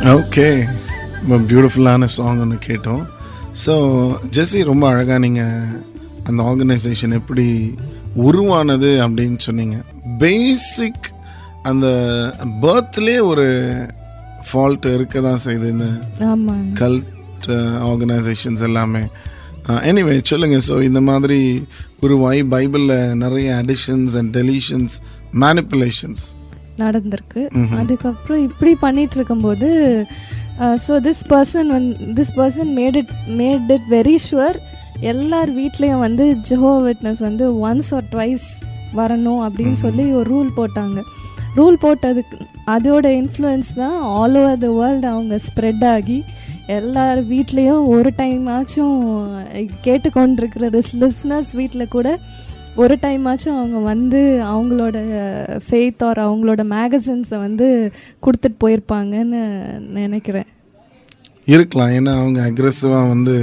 Okay ரொம்ப பியூட்டிஃபுல்லான song ஒன்று கேட்டோம் ஸோ ஜெஸ்ஸி ரொம்ப அழகாக நீங்கள் அந்த ஆர்கனைசேஷன் எப்படி உருவானது அப்படின்னு சொன்னீங்க பேசிக் அந்த பர்த்லேயே ஒரு ஃபால்ட் இருக்க தான் செய்யுது இந்த ஆமாங்க கல்ட் ஆர்கனைசேஷன்ஸ் எல்லாமே எனிவே சொல்லுங்கள் ஸோ இந்த மாதிரி உருவாகி பைபிளில் நிறைய அடிஷன்ஸ் அண்ட் டெலிஷன்ஸ் மேனிப்புலேஷன்ஸ் நடந்திருக்கு அதுக்கப்புறம் இப்படி பண்ணிட்டு இருக்கும்போது so this person one this person made it made it very sure எல்லார் வீட்லேயும் வந்து ஜெஹோ விட்னஸ் வந்து ஒன்ஸ் ஆர் ட்வைஸ் வரணும் அப்படின்னு சொல்லி ஒரு ரூல் போட்டாங்க ரூல் போட்டதுக்கு அதோட இன்ஃப்ளூயன்ஸ் தான் ஆல் ஓவர் த வேர்ல்டு அவங்க ஸ்ப்ரெட் ஆகி எல்லார் வீட்லேயும் ஒரு டைம் ஆச்சும் கேட்டுக்கொண்டிருக்கிற லிஸ்னஸ் வீட்டில் கூட ஒரு டைம் ஆச்சும் அவங்க வந்து அவங்களோட ஃபெய்த் ஆர் அவங்களோட மேகசின்ஸை வந்து கொடுத்துட்டு போயிருப்பாங்கன்னு நினைக்கிறேன் இருக்கலாம் ஏன்னா அவங்க அக்ரெசிவாக வந்து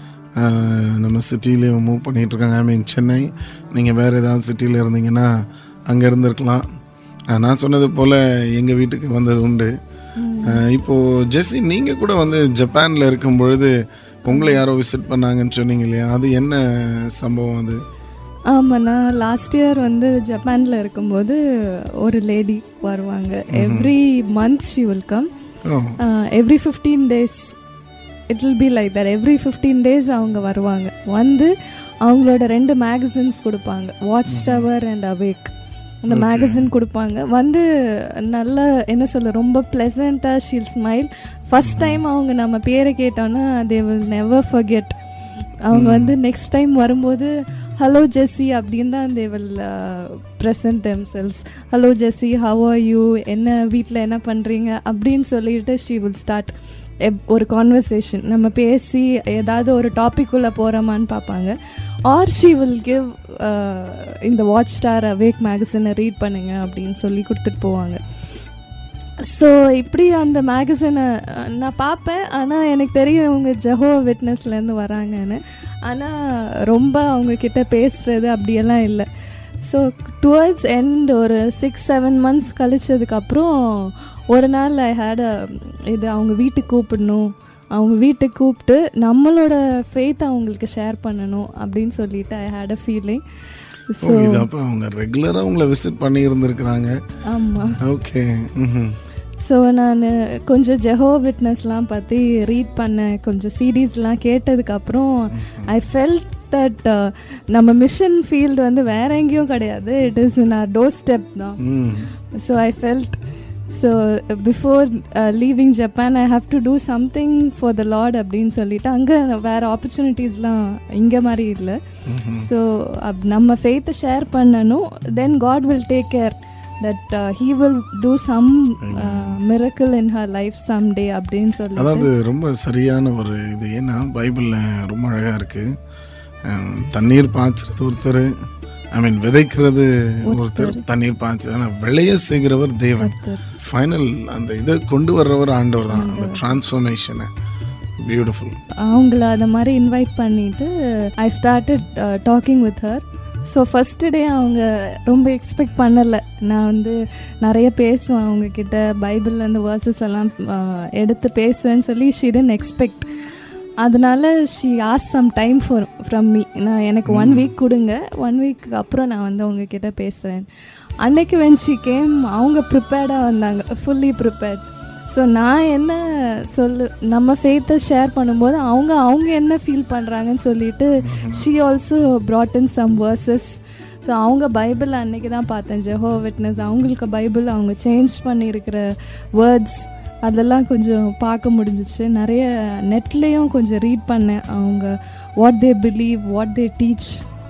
ஆஹ், நம்ம சிட்டிலேயும் மூவ் பண்ணிட்டு இருக்காங்க ஐ மீன் சென்னை நீங்கள் வேறு ஏதாவது சிட்டியில் இருந்தீங்கன்னா அங்கே இருந்திருக்கலாம் ஆஹ், நான் சொன்னது போல் எங்கள் வீட்டுக்கு வந்தது உண்டு ஆஹ், இப்போது ஜெஸ்ஸி நீங்கள் கூட வந்து ஜப்பானில் இருக்கும் பொழுது உங்களை யாரோ விசிட் பண்ணாங்கன்னு சொன்னீங்க இல்லையா அது என்ன சம்பவம் அது ஆமாம் நான் லாஸ்ட் இயர் வந்து ஜப்பானில் இருக்கும்போது ஒரு லேடி வருவாங்க every month she will come oh every fifteen days it will be like that every fifteen days அவங்க வருவாங்க வந்து அவங்களோட ரெண்டு மேகசின்ஸ் கொடுப்பாங்க வாட்ச் டவர் அண்ட் அவேக் அந்த மேகசின் கொடுப்பாங்க வந்து நல்ல என்ன சொல்ல ரொம்ப ப்ளசண்ட்டாக ஷீல் ஸ்மைல் ஃபஸ்ட் டைம் அவங்க நம்ம பேரை கேட்டோன்னா தே வில் நெவர் ஃபர்கெட் அவங்க வந்து நெக்ஸ்ட் டைம் வரும்போது ஹலோ ஜெஸ்ஸி அப்படின்னு தான் they will present themselves hello Jessie how are you என்ன வீட்டில் என்ன பண்ணுறீங்க அப்படின்னு சொல்லிட்டு ஷீ வில் ஸ்டார்ட் ஒரு கான்வர்சேஷன் நம்ம பேசி ஏதாவது ஒரு டாபிக் உள்ள போகிறோமான்னு பார்ப்பாங்க ஆர் ஷீ வில் கிவ் இந்த வாட்ச் ஸ்டார் அவேக் மேகசினை ரீட் பண்ணுங்க அப்படின்னு சொல்லி கொடுத்துட்டு போவாங்க ஸோ இப்படி அந்த மேகசினை நான் பார்ப்பேன் ஆனால் எனக்கு தெரியும் இவங்க ஜஹோ விட்னஸ்லேருந்து வராங்கன்னு ஆனால் ரொம்ப அவங்க கிட்ட பேசுகிறது அப்படியெல்லாம் இல்லை ஸோ டுவர்ட்ஸ் எண்ட் ஒரு சிக்ஸ் செவன் மந்த்ஸ் கழிச்சதுக்கப்புறம் ஒரு நாள் ஐ ஹேட் இது அவங்க வீட்டுக்கு கூப்பிடணும் அவங்க வீட்டுக்கு கூப்பிட்டு நம்மளோட ஃபெய்த் அவங்களுக்கு ஷேர் பண்ணணும் அப்படின்னு சொல்லிட்டு I had a feeling oh so இது அப்போ அவங்க ரெகுலராக உங்களை விசிட் பண்ணி இருந்திருக்கிறாங்க ஆமாம் ஓகே ம் ஸோ நான் கொஞ்சம் ஜெஹோ விட்னஸ்லாம் பற்றி ரீட் பண்ணேன் கொஞ்சம் சீரீஸ்லாம் கேட்டதுக்கப்புறம் ஐ ஃபெல்ட் தட் நம்ம மிஷன் ஃபீல்டு வந்து வேற எங்கேயும் கிடையாது it is in our door step தான் hmm so I felt so before leaving Japan I have to do something for the Lord அப்படின்னு சொல்லிட்டு அங்கே வேறு ஆப்பர்ச்சுனிட்டிஸ்லாம் இங்கே மாதிரி இல்லை ஸோ நம்ம ஃபெய்த்தை ஷேர் பண்ணணும் then God will take care that he will do some miracle in her life some day அப்படின்னு சொல்லி அதாவது ரொம்ப சரியான ஒரு இது ஏன்னா பைபிளில் ரொம்ப அழகாக இருக்குது தண்ணீர் பாய்ச்சறது ஒருத்தர் ஐ மீன் விதைக்கிறது ஒருத்தர் தண்ணீர் பாய்ச்ச ஆனால் விளைய செய்கிறவர் தேவன் ஃபைனல் அந்த இதை கொண்டு வர்றவர் ஆண்டவர் தான் அந்த டிரான்ஸ்ஃபர்மேஷனை பியூட்டிஃபுல் அவங்கள அந்த மாதிரி இன்வைட் பண்ணிட்டு I started talking with her so first day அவங்க ரொம்ப எக்ஸ்பெக்ட் பண்ணலை நான் வந்து நிறைய பேசுவேன் அவங்க கிட்ட பைபிளில் அந்த வேர்சஸ் எல்லாம் uh, எடுத்து பேசுவேன்னு சொல்லி ஷி டென்ட் எக்ஸ்பெக்ட் அதனால ஷி ஆஸ் some time for from me நான் எனக்கு ஒன் வீக் கொடுங்க ஒன் வீக் அப்புறம் நான் வந்து அவங்க கிட்ட பேசுகிறேன் அன்னைக்கு வென் ஷி கேம் அவங்க ப்ரிப்பேர்டாக வந்தாங்க ஃபுல்லி ப்ரிப்பேர்ட் ஸோ நான் என்ன சொல்லு நம்ம ஃபேத்தை ஷேர் பண்ணும்போது அவங்க அவங்க என்ன ஃபீல் பண்ணுறாங்கன்னு சொல்லிட்டு she also brought in some verses so அவங்க பைபிள் அன்னைக்கு தான் பார்த்தேன் ஜெஹோ விட்னஸ் அவங்களுக்கு பைபிள் அவங்க சேஞ்ச் பண்ணியிருக்கிற வேர்ட்ஸ் அதெல்லாம் கொஞ்சம் பார்க்க முடிஞ்சிச்சு நிறைய நெட்லேயும் கொஞ்சம் ரீட் பண்ணேன் அவங்க what they believe what they teach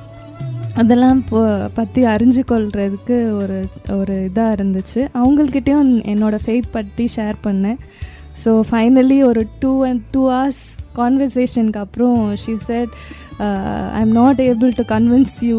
அதெல்லாம் இப்போ பற்றி அறிஞ்சு கொள்றதுக்கு ஒரு ஒரு இதாக இருந்துச்சு அவங்கக்கிட்டேயும் என்னோட ஃபெய்த் பற்றி ஷேர் பண்ணேன் ஸோ ஃபைனலி ஒரு டூ அண்ட் டூ ஹவர்ஸ் கான்வர்சேஷனுக்கு அப்புறம் she said I am not able to convince you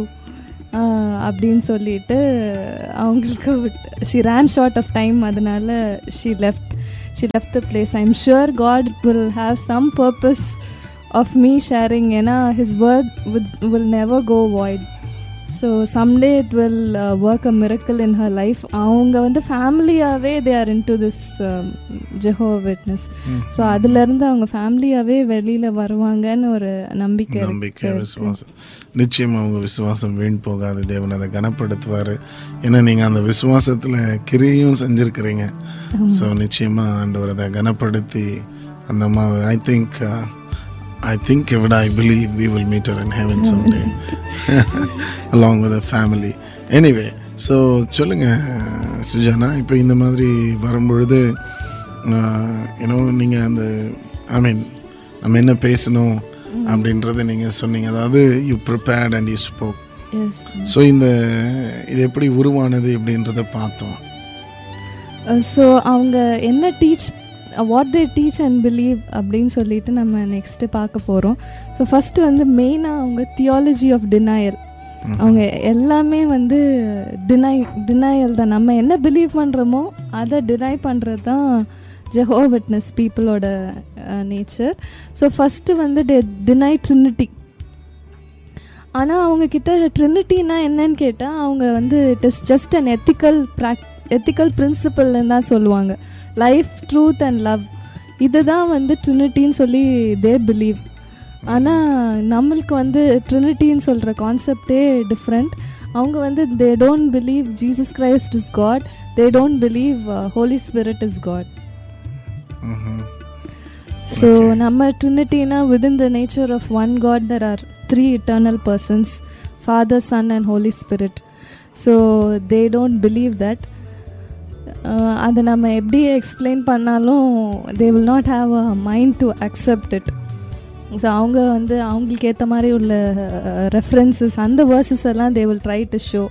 அப்படின்னு சொல்லிட்டு அவங்களுக்கு she ran short of time அதனால she left she left the place I am sure God will have some purpose of me sharing ஏன்னா his word will never go void so someday it will work a miracle in her life அவங்க வந்து ஃபேமிலியாகவே they R in into this Jehovah witness so அதுலேருந்து அவங்க ஃபேமிலியாகவே வெளியில் வருவாங்கன்னு ஒரு நம்பிக்கை நம்பிக்கை இருக்கு. விசுவாசம் நிச்சயமா அவங்க விசுவாசம் வீண் போகாது தேவன் அதை கனப்படுத்துவார் ஏன்னா நீங்கள் அந்த விசுவாசத்தில் கிரியும் செஞ்சுருக்கிறீங்க ஸோ நிச்சயமா ஆண்டவர் அதை கனப்படுத்தி அந்த அம்மா ஐ திங்க் ஐ திங்க் விட I believe we will meet in heaven someday along with family anyway so சொல்லுங்கள் சுஜானா இப்போ இந்த மாதிரி வரும்பொழுது ஏன்னோ நீங்கள் அந்த ஐ மீன் நம்ம என்ன பேசணும் அப்படின்றத நீங்கள் சொன்னீங்க அதாவது you prepared and you spoke yes so இந்த இது எப்படி உருவானது அப்படின்றத பார்த்தோம் ஸோ அவங்க என்ன teach what they teach and believe அப்படின்னு சொல்லிட்டு நம்ம நெக்ஸ்ட்டு பார்க்க போகிறோம் ஸோ ஃபஸ்ட்டு வந்து மெயினாக அவங்க தியாலஜி ஆஃப் டினாயல் அவங்க எல்லாமே வந்து டினை டினாயல் தான் நம்ம என்ன பிலீவ் பண்ணுறோமோ அதை டினை பண்ணுறது தான் ஜெஹோ விட்னஸ் பீப்புளோட நேச்சர் ஸோ ஃபஸ்ட்டு வந்து டெ டினை ட்ரினிட்டி ஆனால் அவங்கக்கிட்ட ட்ரினிட்டினா என்னன்னு கேட்டால் அவங்க வந்து it is just unethical ப்ராக் எத்திக்கல் பிரின்சிபல்னு தான் சொல்லுவாங்க லைஃப் ட்ரூத் அண்ட் லவ் இதுதான் வந்து ட்ரினிட்டின்னு சொல்லி தே பிலீவ் ஆனால் நம்மளுக்கு வந்து ட்ரினிட்டின்னு சொல்கிற கான்செப்டே டிஃப்ரெண்ட் அவங்க வந்து they don't believe Jesus Christ is God they don't believe Holy Spirit is God so நம்ம ட்ரினிட்டினா within the nature of one God there are three eternal persons Father Son and Holy Spirit so they don't believe that அதை நம்ம எப்படி explain பண்ணாலும் they will not have a mind to accept it so அவங்க வந்து அவங்களுக்கு ஏற்ற மாதிரி உள்ள ரெஃபரன்சஸ் அந்த வேர்சஸ் எல்லாம் they will try to show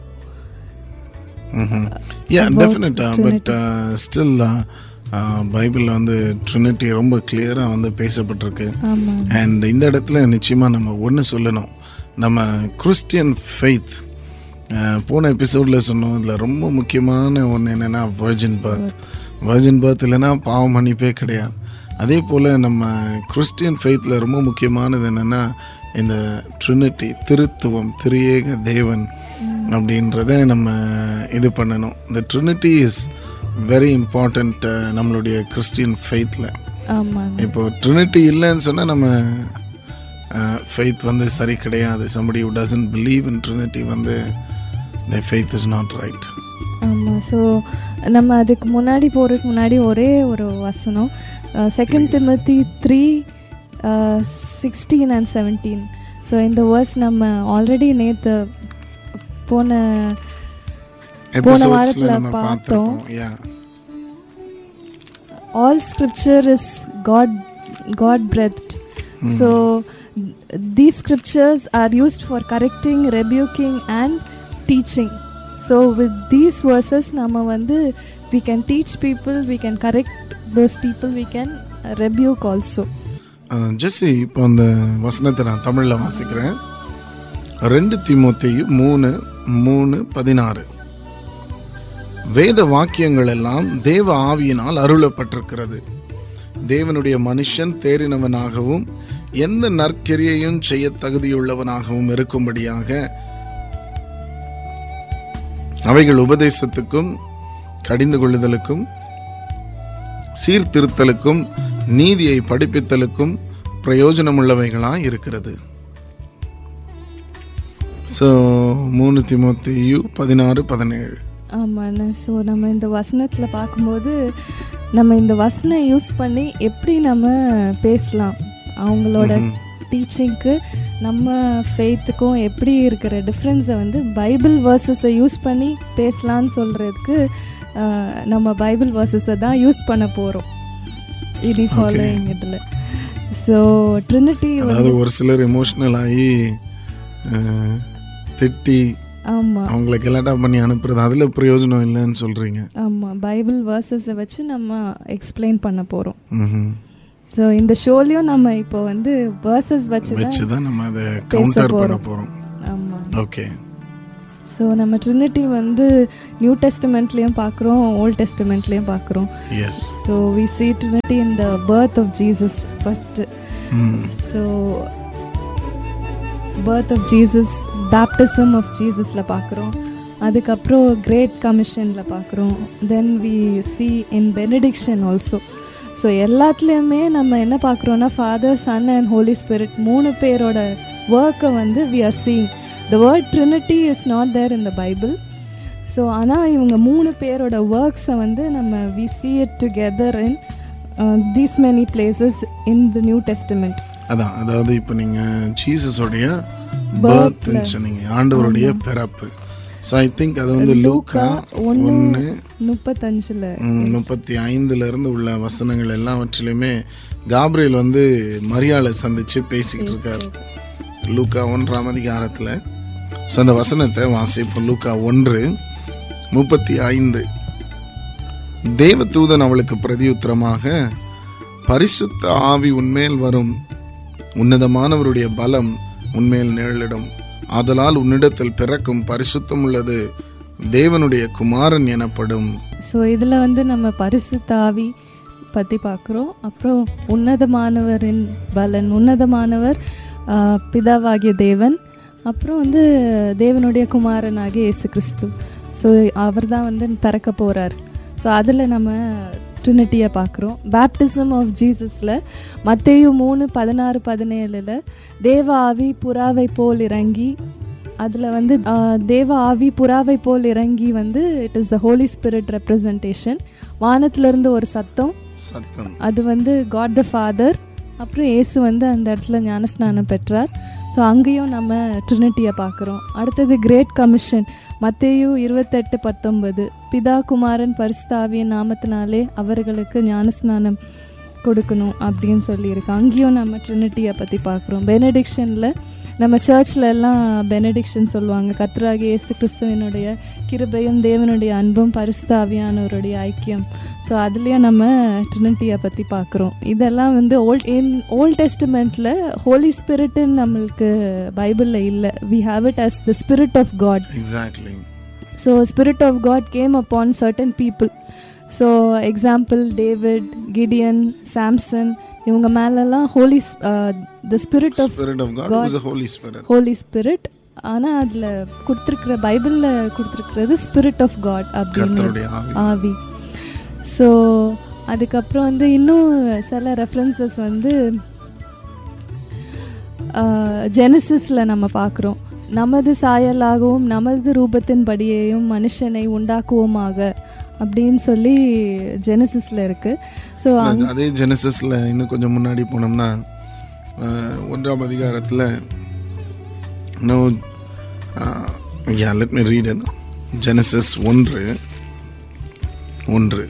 yeah About டெஃபினட்டாக பட் ஸ்டில் பைபிளில் வந்து ட்ரினிட்டி ரொம்ப கிளியராக வந்து பேசப்பட்டிருக்கு ஆமாம் அண்ட் இந்த இடத்துல நிச்சயமாக நம்ம ஒன்று சொல்லணும் நம்ம கிறிஸ்டியன் ஃபெய்த் போன எபிசோடில் சொன்னோம் இதில் ரொம்ப முக்கியமான ஒன்று என்னென்னா வர்ஜின் பர்த் வர்ஜின் பர்த் இல்லைன்னா பாவ மன்னிப்பே கிடையாது அதே போல் நம்ம கிறிஸ்டியன் ஃபெய்த்தில் ரொம்ப முக்கியமானது என்னென்னா இந்த ட்ரினிட்டி திருத்துவம் திரியேக தேவன் அப்படின்றத நம்ம இது பண்ணணும் இந்த ட்ரினிட்டி இஸ் வெரி இம்பார்ட்டண்ட் நம்மளுடைய கிறிஸ்டியன் ஃபெய்த்தில் ஆமாம் இப்போ ட்ரினிட்டி இல்லைன்னு சொன்னால் நம்ம ஃபெய்த் வந்து சரி கிடையாது somebody who doesn't believe in trinity வந்து the faith is not right ஆமாம் ஸோ நம்ம அதுக்கு முன்னாடி போகிறதுக்கு முன்னாடி ஒரே ஒரு வசனம் second Timothy three sixteen and seventeen so இந்த வேர்ஸ் நம்ம ஆல்ரெடி நேற்று போன எபிசோட்ஸ்ல வாரத்துல நம்ம பார்த்தோம். பார்த்துருக்கோம் யா all scripture is god god breathed so these scriptures are used for correcting rebuking and teaching so with these verses நம்ம வந்து we can teach people we can correct those people we can rebuke also ஜெஸ்ஸி இப்போ அந்த வசனத்தை நான் தமிழில் வாசிக்கிறேன் ரெண்டு தீமோத்தேயு மூணு மூணு பதினாறு வேத வாக்கியங்கள் எல்லாம் தேவ ஆவியினால் அருளப்பட்டிருக்கிறது தேவனுடைய மனுஷன் தேறினவனாகவும் எந்த நற்கிரியையும் செய்ய தகுதியுள்ளவனாகவும் இருக்கும்படியாக அவைகள் உபதேசத்துக்கும் கடிந்து கொள்ளுதலுக்கும் சீர்திருத்தலுக்கும் நீதியை படிப்பித்தலுக்கும் பிரயோஜனமுள்ளவைகளாக இருக்கிறது ஸோ மூணு திமுத்தியு பதினாறு பதினேழு ஆமாண்ண ஸோ நம்ம இந்த வசனத்தில் பார்க்கும்போது நம்ம இந்த வசனம் யூஸ் பண்ணி எப்படி நம்ம பேசலாம் அவங்களோட டீச்சிங்க்கு நம்ம ஃபெய்த்துக்கும் எப்படி இருக்கிற டிஃப்ரென்ஸை வந்து பைபிள் வேர்சஸை யூஸ் பண்ணி பேசலான்னு சொல்கிறதுக்கு நம்ம பைபிள் வேர்சஸை தான் யூஸ் பண்ண போகிறோம் இனி ஃபாலோயிங் இதில் ஸோ ட்ரினிட்டி அதாவது ஒரு சிலர் எமோஷ்னல் ஆகி அஹ், திட்டி ஆமாம் அவங்கள கெலாட்டா பண்ணி அனுப்புறது அதில் பிரயோஜனம் இல்லைன்னு சொல்கிறீங்க ஆமாம் பைபிள் வேர்சஸை வச்சு நம்ம எக்ஸ்பிளைன் பண்ண போகிறோம் ம் ஸோ இந்த ஷோலையும் நம்ம இப்போ வந்து வேர்சஸ் வச்சு தான் வச்சு தான் நம்ம அதை கவுண்டர் பண்ண போறோம். போகிறோம் ஆமாம் ஓகே ஸோ நம்ம ட்ரினிட்டி வந்து நியூ டெஸ்டமெண்ட்லேயும் பார்க்குறோம் ஓல்ட் டெஸ்டமெண்ட்லேயும் பார்க்குறோம் yes so we see Trinity in the birth of Jesus first hmm so birth of Jesus baptism of ஜீசஸில் பார்க்குறோம் அதுக்கப்புறம் கிரேட் கமிஷனில் பார்க்குறோம் then we see in benediction also so எல்லாத்துலேயுமே நம்ம என்ன பார்க்குறோன்னா Father Son and Holy Spirit மூணு பேரோட ஒர்க்கை வந்து we are seeing the word Trinity is not there in the Bible so ஆனால் இவங்க மூணு பேரோட ஒர்க்ஸை வந்து நம்ம we see it together in these many places in the New Testament அதான் அதாவது இப்போ நீங்கள் ஜீசஸோடைய பர்த்ன்னு சொன்னீங்க ஆண்டவருடைய பிறப்பு ஸோ ஐ திங்க் அது வந்து லூக்கா ஒன்று முப்பத்தஞ்சில் முப்பத்தி ஐந்துல இருந்து உள்ள வசனங்கள் எல்லாவற்றிலுமே காப்ரியல் வந்து மரியாதை சந்திச்சு பேசிக்கிட்டு இருக்காரு லூக்கா ஒன்றாம் அதிகாரத்தில் ஸோ அந்த வசனத்தை வாசிப்போம் லூக்கா ஒன்று முப்பத்தி ஐந்து தேவதூதன் அவளுக்கு பிரதியுத்தரமாக பரிசுத்த ஆவி உன்மேல் வரும் உன்னதமானவருடைய பலம் உன்மேல் நிழலிடும் ஆதலால் உன்னிடத்தில் பிறக்கும் பரிசுத்தம் உள்ளது தேவனுடைய குமாரன் எனப்படும் ஸோ இதில் வந்து நம்ம பரிசுத்த ஆவி பற்றி பார்க்குறோம் அப்புறம் உன்னதமானவரின் பலன் உன்னதமானவர் ஆ, பிதாவாகிய தேவன் அப்புறம் வந்து தேவனுடைய குமாரனாகிய இயேசு கிறிஸ்து ஸோ அவர் தான் வந்து பிறக்க போகிறார் ஸோ அதில் நம்ம ட்ரினிட்டியை பார்க்குறோம் பேப்டிசம் ஆஃப் ஜீசஸில் மத்தேயு மூணு பதினாறு பதினேழில் தேவ ஆவி புறாவை போல் இறங்கி அதில் வந்து ஆ, தேவ ஆவி புறாவை போல் இறங்கி வந்து it is the Holy Spirit representation வானத்திலிருந்து ஒரு சத்தம் சத்தம் அது வந்து காட் த ஃபாதர் அப்புறம் இயேசு வந்து அந்த இடத்துல ஞானஸ்நானம் பெற்றார் ஸோ அங்கேயும் நம்ம ட்ரினிட்டியை பார்க்குறோம் அடுத்தது கிரேட் கமிஷன் மத்தேயு இருபத்தெட்டு பத்தொன்பது பிதா குமாரன் பரிசுத்தாவியின் நாமத்தினாலே அவர்களுக்கு ஞானஸ்நானம் கொடுக்கணும் அப்படின்னு சொல்லியிருக்கு அங்கேயும் நம்ம ட்ரினிட்டியை பற்றி பார்க்குறோம் பெனடிக்ஷனில் நம்ம சர்ச்சில் எல்லாம் பெனடிக்ஷன் சொல்லுவாங்க கத்ராகி இயேசு கிறிஸ்துவனுடைய கிருபையும் தேவனுடைய அன்பும் பரிசுத்தாவியானவருடைய ஐக்கியம் ஸோ அதுலேயும் நம்ம ட்ரினிட்டியை பற்றி பார்க்குறோம் இதெல்லாம் வந்து ஓல்ட் இன் ஓல்ட் டெஸ்டிமெண்ட்டில் ஹோலி ஸ்பிரிட்டுன்னு நம்மளுக்கு பைபிளில் இல்லை we have it as the Spirit of God exactly so Spirit of God came upon certain people so example David Gideon Samson இவங்க மேலெல்லாம் Holy the Spirit of Spirit of God was Holy Spirit Holy Spirit ஆனால் அதில் கொடுத்துருக்குற பைபிளில் கொடுத்துருக்கிறது spirit of God அப்படின்னு கர்த்தருடைய ஆவி ஆவி ஸோ அதுக்கப்புறம் வந்து இன்னும் சில ரெஃபரன்சஸ் வந்து ஜெனசிஸில் நம்ம பார்க்குறோம் நமது சாயலாகவும் நமது ரூபத்தின்படியேயும் மனுஷனை உண்டாக்குவோமாக அப்படின்னு சொல்லி ஜெனசிஸில் இருக்குது ஸோ அது- அதே ஜெனசிஸில் இன்னும் கொஞ்சம் முன்னாடி போனோம்னா அஹ், ஒன்றாம் அதிகாரத்தில் no yeah let me read it Genesis ஒன்று ஒன்று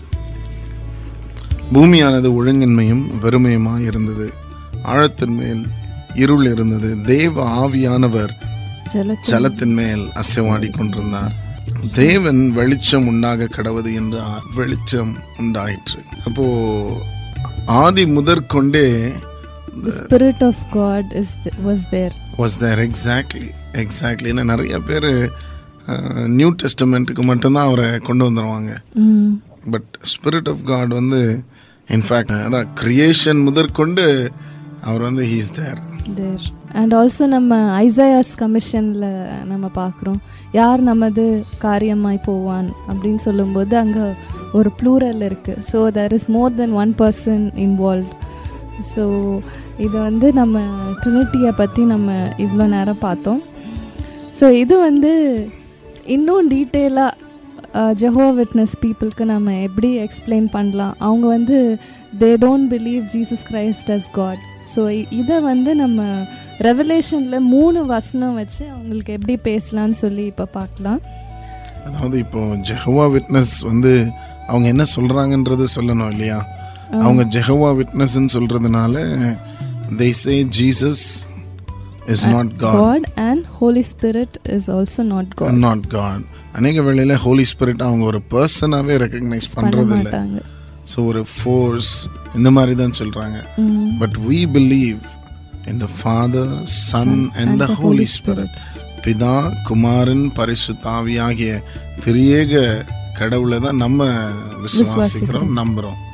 பூமியானது ஒழுங்கின்மையும் வெறுமையுமாய் இருந்தது ஆழத்தின் மேல் இருள் இருந்தது தேவ ஆவியானவர் ஜல ஜலத்தின் மேல் அசைவாடி கொண்டிருந்தார் தேவன் வெளிச்சம் உண்டாக கடவுது என்றார் வெளிச்சம் உண்டாயிற்று அப்போ ஆதி முதற்கொண்டே Spirit of God is was there was there exactly exactly ஏன்னா நிறைய பேர் நியூ டெஸ்டமெண்ட்டுக்கு மட்டும்தான் அவரை கொண்டு வந்துடுவாங்க பட் ஸ்பிரிட் ஆஃப் காட் வந்து இன்ஃபேக்ட் அதான் கிரியேஷன் முதற்கொண்டு அவர் வந்து he's there there and also நம்ம ஐசயாஸ் கமிஷனில் நம்ம பார்க்குறோம் யார் நமது காரியமாய் போவான் அப்படின்னு சொல்லும்போது அங்கே ஒரு ப்ளூரல் இருக்குது so there is more then one person involve so இதை வந்து நம்ம ட்ரினிட்டியை பற்றி நம்ம இவ்வளோ நேரம் பார்த்தோம் ஸோ இது வந்து இன்னும் டீட்டெயிலாக ஜெஹோ விட்னஸ் பீப்புளுக்கு நம்ம எப்படி எக்ஸ்பிளைன் பண்ணலாம் அவங்க வந்து they don't believe Jesus Christ as God so இதை வந்து நம்ம ரெவலேஷனில் மூணு வசனம் வச்சு அவங்களுக்கு எப்படி பேசலாம்னு சொல்லி இப்போ பார்க்கலாம் அதாவது இப்போ ஜெஹவா விட்னஸ் வந்து அவங்க என்ன சொல்றாங்கன்றது சொல்லணும் இல்லையா அவங்க ஜெஹவா விட்னஸ்ன்னு சொல்றதுனால they say Jesus is not God God and Holy Spirit is also not God not God அநேக வேளையில ஹோலி ஸ்பிரிட் அவங்க ஒரு பர்சனாவே ரெக்கக்னைஸ் பண்ண பண்றது இல்லை மாட்டாங்க ஸோ ஒரு ஃபோர்ஸ் இந்த மாதிரி தான் சொல்றாங்க but we believe in the father Son and the Holy Spirit பிதா குமாரன் பரிசுத்தாவியாகிய திரியேக கடவுளை தான் நம்ம விசுவாசிக்கிறோம் நம்புறோம்